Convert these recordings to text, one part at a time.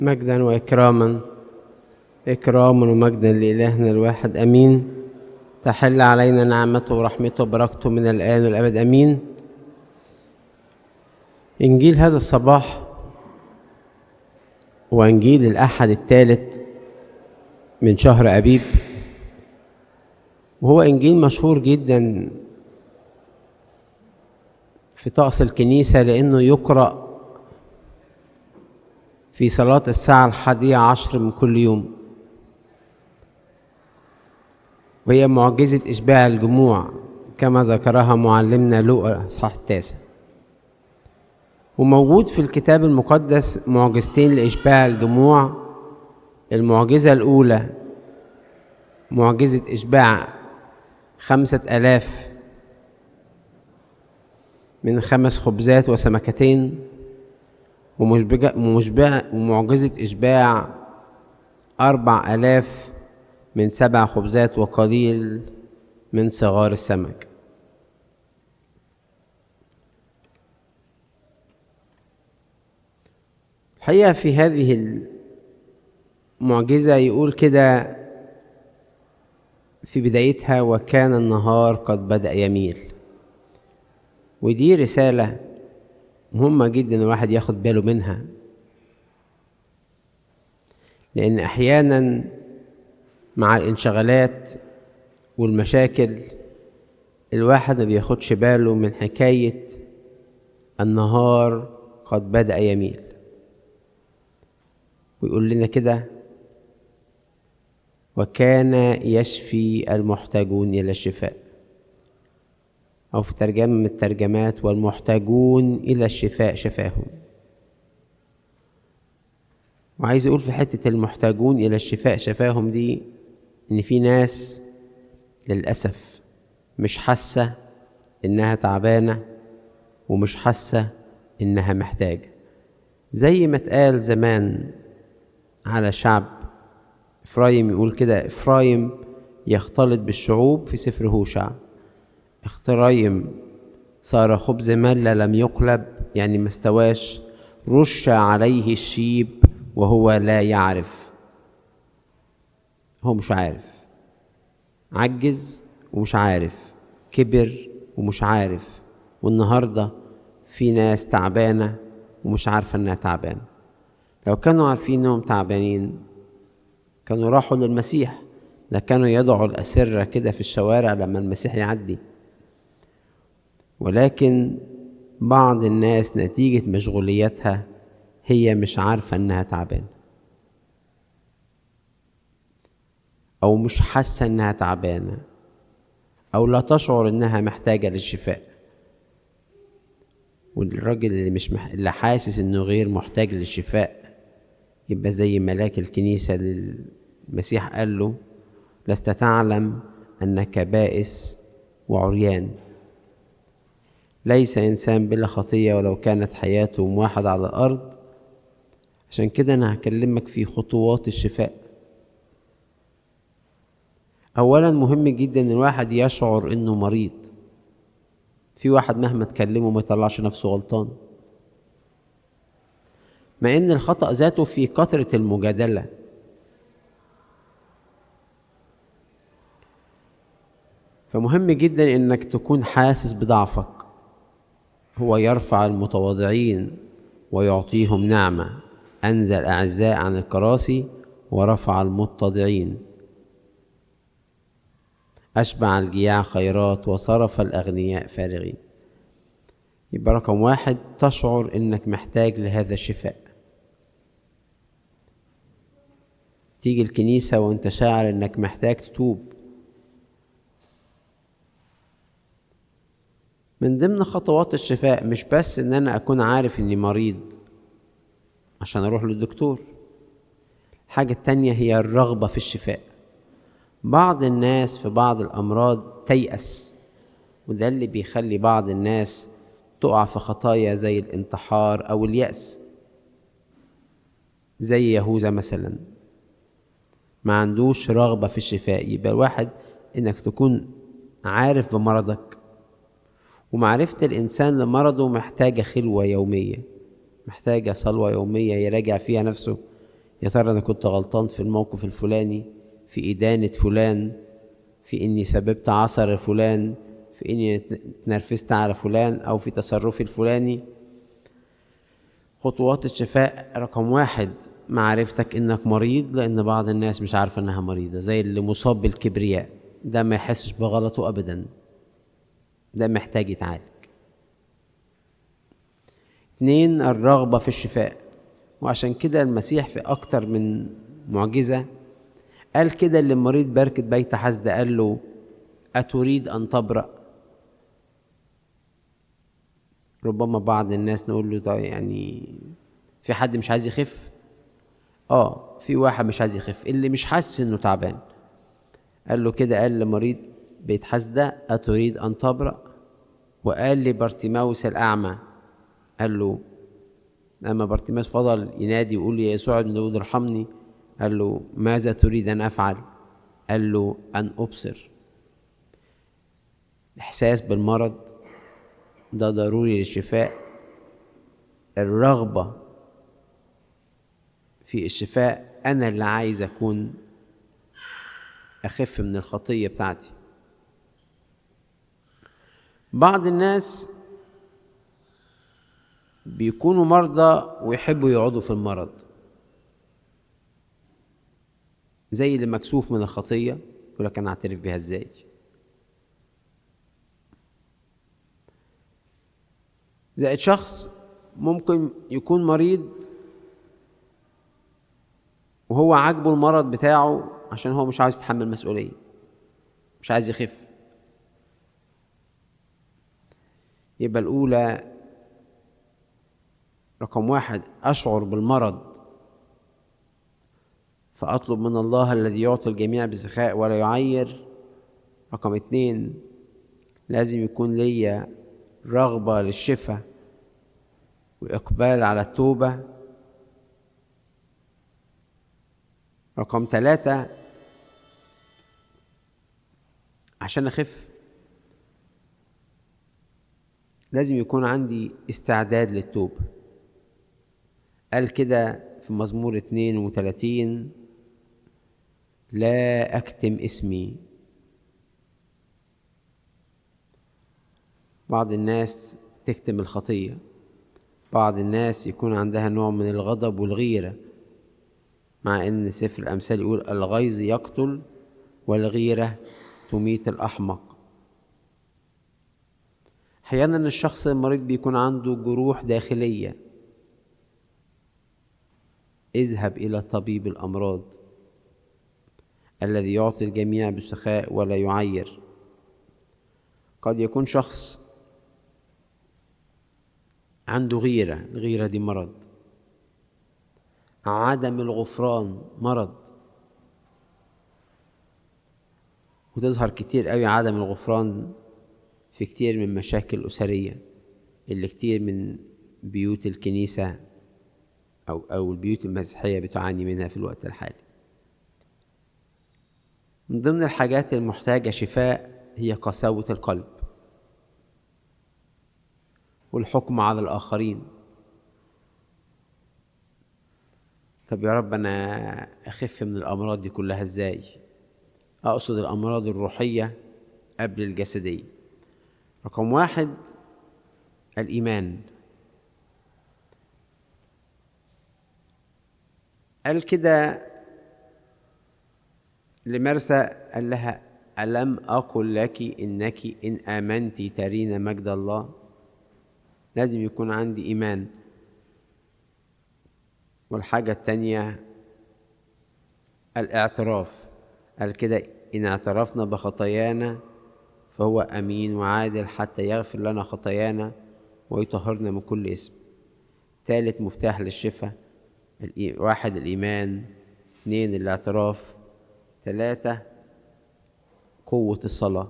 مجدا وإكراما إكراما ومجدا لإلهنا الواحد أمين تحل علينا نعمته ورحمته وبركته من الآن والأبد أمين إنجيل هذا الصباح وإنجيل الأحد الثالث من شهر أبيب وهو إنجيل مشهور جدا في طقس الكنيسة لأنه يقرأ في صلاة الساعة الحادية عشر من كل يوم وهي معجزة إشباع الجموع كما ذكرها معلمنا لوقا إصحاح التاسع وموجود في الكتاب المقدس معجزتين لإشباع الجموع المعجزة الأولى معجزة إشباع خمسة آلاف من خمس خبزات وسمكتين ومشبع ومعجزة إشباع أربع آلاف من سبع خبزات وقليل من صغار السمك الحقيقة في هذه المعجزة يقول كده في بدايتها وكان النهار قد بدأ يميل ودي رسالة مهمة جدا الواحد ياخد باله منها لأن أحيانا مع الانشغالات والمشاكل الواحد ما بياخدش باله من حكاية النهار قد بدأ يميل ويقول لنا كده وكان يشفي المحتاجون إلى الشفاء أو في ترجمة من الترجمات والمحتاجون إلى الشفاء شفاهم وعايز أقول في حتة المحتاجون إلى الشفاء شفاهم دي إن في ناس للأسف مش حاسة إنها تعبانة ومش حاسة إنها محتاجة زي ما اتقال زمان على شعب إفرايم يقول كده إفرايم يختلط بالشعوب في سفر هوشع اخترايم صار خبز ملة لم يقلب يعني ما استواش رش عليه الشيب وهو لا يعرف هو مش عارف عجز ومش عارف كبر ومش عارف والنهاردة في ناس تعبانة ومش عارفة انها تعبانة لو كانوا عارفين انهم تعبانين كانوا راحوا للمسيح ده كانوا يضعوا الأسرة كده في الشوارع لما المسيح يعدي ولكن بعض الناس نتيجة مشغولياتها هي مش عارفة إنها تعبانة أو مش حاسة إنها تعبانة أو لا تشعر إنها محتاجة للشفاء والراجل اللي مش مح... اللي حاسس إنه غير محتاج للشفاء يبقى زي ملاك الكنيسة للمسيح قال له لست تعلم أنك بائس وعريان ليس إنسان بلا خطية ولو كانت حياته واحد على الأرض عشان كده أنا هكلمك في خطوات الشفاء أولا مهم جدا إن الواحد يشعر إنه مريض في واحد مهما تكلمه ما يطلعش نفسه غلطان مع إن الخطأ ذاته في كثرة المجادلة فمهم جدا إنك تكون حاسس بضعفك هو يرفع المتواضعين ويعطيهم نعمة أنزل أعزاء عن الكراسي ورفع المتضعين أشبع الجياع خيرات وصرف الأغنياء فارغين يبقى رقم واحد تشعر إنك محتاج لهذا الشفاء تيجي الكنيسة وانت شاعر إنك محتاج تتوب من ضمن خطوات الشفاء مش بس ان انا اكون عارف اني مريض عشان اروح للدكتور الحاجة التانية هي الرغبة في الشفاء بعض الناس في بعض الامراض تيأس وده اللي بيخلي بعض الناس تقع في خطايا زي الانتحار او اليأس زي يهوذا مثلا ما عندوش رغبة في الشفاء يبقى الواحد انك تكون عارف بمرضك ومعرفة الإنسان لمرضه محتاجة خلوة يومية محتاجة صلوة يومية يراجع فيها نفسه يا ترى أنا كنت غلطان في الموقف الفلاني في إدانة فلان في إني سببت عثر فلان في إني اتنرفزت على فلان أو في تصرفي الفلاني خطوات الشفاء رقم واحد معرفتك إنك مريض لأن بعض الناس مش عارفة إنها مريضة زي اللي مصاب بالكبرياء ده ما يحسش بغلطه أبدا ده محتاج يتعالج اتنين الرغبة في الشفاء وعشان كده المسيح في أكتر من معجزة قال كده للمريض بركة بيت حسد قال له أتريد أن تبرأ ربما بعض الناس نقول له طيب يعني في حد مش عايز يخف اه في واحد مش عايز يخف اللي مش حاسس انه تعبان قال له كده قال لمريض بيت حسدة أتريد أن تبرأ وقال لبرتيماوس الأعمى قال له لما بارتيماس فضل ينادي ويقول يا يسوع ابن داود ارحمني قال له ماذا تريد أن أفعل قال له أن أبصر الإحساس بالمرض ده ضروري للشفاء الرغبة في الشفاء أنا اللي عايز أكون أخف من الخطية بتاعتي بعض الناس بيكونوا مرضى ويحبوا يقعدوا في المرض زي اللي مكسوف من الخطية يقول لك أنا أعترف بيها إزاي زائد شخص ممكن يكون مريض وهو عاجبه المرض بتاعه عشان هو مش عايز يتحمل مسؤولية مش عايز يخف يبقى الأولى رقم واحد أشعر بالمرض فأطلب من الله الذي يعطي الجميع بسخاء ولا يعير رقم اتنين لازم يكون ليا رغبة للشفاء وإقبال على التوبة رقم ثلاثة عشان أخف لازم يكون عندي استعداد للتوبة قال كده في مزمور 32 لا أكتم اسمي بعض الناس تكتم الخطية بعض الناس يكون عندها نوع من الغضب والغيرة مع ان سفر الامثال يقول الغيظ يقتل والغيره تميت الاحمق احيانا الشخص المريض بيكون عنده جروح داخليه اذهب الى طبيب الامراض الذي يعطي الجميع بسخاء ولا يعير قد يكون شخص عنده غيره الغيره دي مرض عدم الغفران مرض وتظهر كتير قوي عدم الغفران في كتير من مشاكل أسرية اللي كتير من بيوت الكنيسة أو أو البيوت المسيحية بتعاني منها في الوقت الحالي. من ضمن الحاجات المحتاجة شفاء هي قساوة القلب والحكم على الآخرين طب يا رب انا اخف من الامراض دي كلها ازاي اقصد الامراض الروحيه قبل الجسديه رقم واحد الايمان قال كده لمرسى قال لها ألم أقل لك إنك إن آمنت ترين مجد الله لازم يكون عندي إيمان والحاجة التانية الاعتراف قال كده إن اعترفنا بخطايانا فهو أمين وعادل حتى يغفر لنا خطايانا ويطهرنا من كل اسم ثالث مفتاح للشفاء واحد الإيمان اثنين الاعتراف ثلاثة قوة الصلاة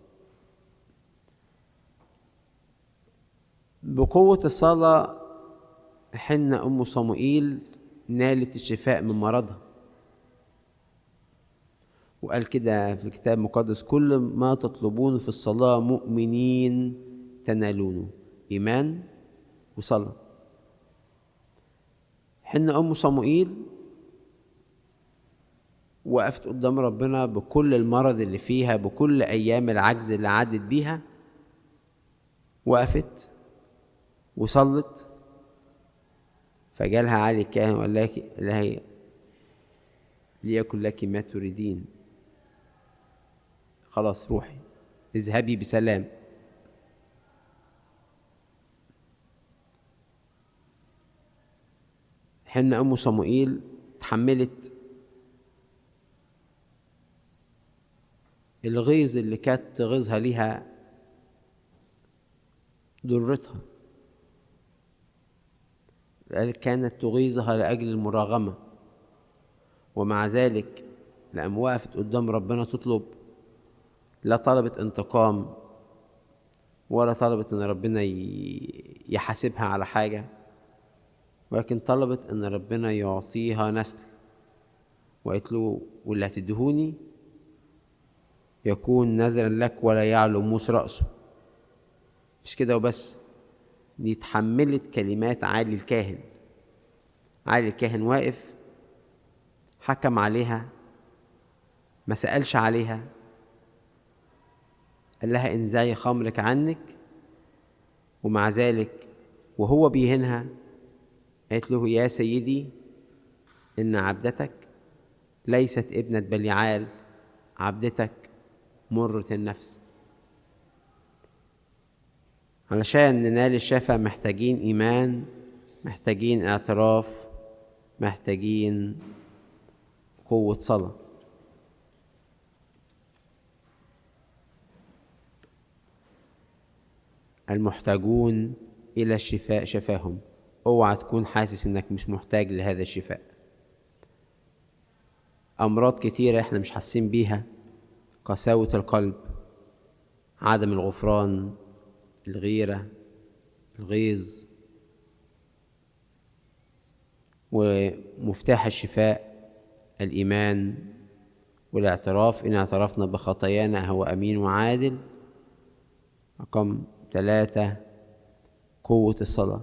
بقوة الصلاة حنة أم صموئيل نالت الشفاء من مرضها وقال كده في الكتاب المقدس كل ما تطلبون في الصلاة مؤمنين تنالونه إيمان وصلاة حنة أم صموئيل وقفت قدام ربنا بكل المرض اللي فيها بكل أيام العجز اللي عدت بيها وقفت وصلت فجالها علي الكاهن وقال لها ليكن لك ما تريدين خلاص روحي اذهبي بسلام حين أم صموئيل تحملت الغيظ اللي كانت تغيظها ليها ضرتها كانت تغيظها لأجل المراغمة ومع ذلك لأم وقفت قدام ربنا تطلب لا طلبت انتقام ولا طلبت ان ربنا يحاسبها على حاجة ولكن طلبت ان ربنا يعطيها نسل وقالت له واللي هتدهوني يكون نذرا لك ولا يعلو موس رأسه مش كده وبس دي اتحملت كلمات عالي الكاهن عالي الكاهن واقف حكم عليها ما سألش عليها قال لها انزعي خمرك عنك ومع ذلك وهو بيهنها قالت له يا سيدي إن عبدتك ليست ابنة بليعال عبدتك مرة النفس علشان ننال الشفاء محتاجين إيمان محتاجين اعتراف محتاجين قوة صلاة المحتاجون إلى الشفاء شفاهم اوعى تكون حاسس انك مش محتاج لهذا الشفاء امراض كتيره احنا مش حاسين بيها قساوه القلب عدم الغفران الغيره الغيظ ومفتاح الشفاء الايمان والاعتراف ان اعترفنا بخطايانا هو امين وعادل رقم ثلاثه قوه الصلاه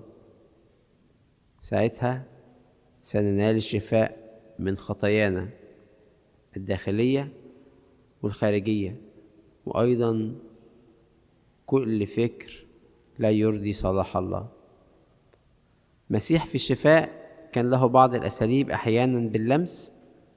ساعتها سننال الشفاء من خطايانا الداخلية والخارجية وأيضا كل فكر لا يرضي صلاح الله مسيح في الشفاء كان له بعض الأساليب أحيانا باللمس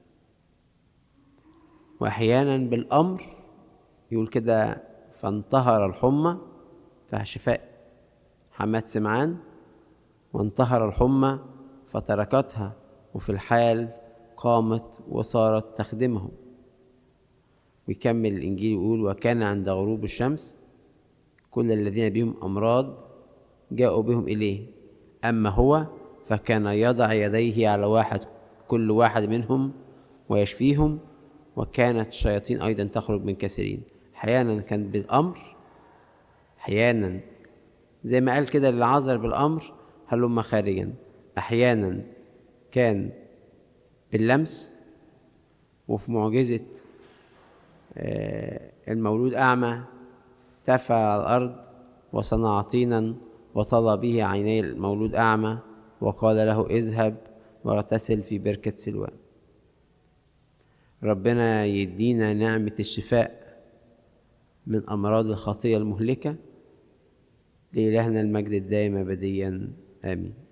وأحيانا بالأمر يقول كده فانتهر الحمى فشفاء حماد سمعان وانتهر الحمى فتركتها وفي الحال قامت وصارت تخدمهم ويكمل الإنجيل ويقول وكان عند غروب الشمس كل الذين بهم أمراض جاءوا بهم إليه أما هو فكان يضع يديه على واحد كل واحد منهم ويشفيهم وكانت الشياطين أيضا تخرج من كثيرين أحيانا كان بالأمر أحيانا زي ما قال كده للعذر بالأمر هلم خارجا أحيانا كان باللمس وفي معجزة المولود أعمى تفع على الأرض وصنع طينا وطلى به عيني المولود أعمى وقال له اذهب واغتسل في بركة سلوان ربنا يدينا نعمة الشفاء من أمراض الخطية المهلكة لإلهنا المجد الدائم أبديا آمين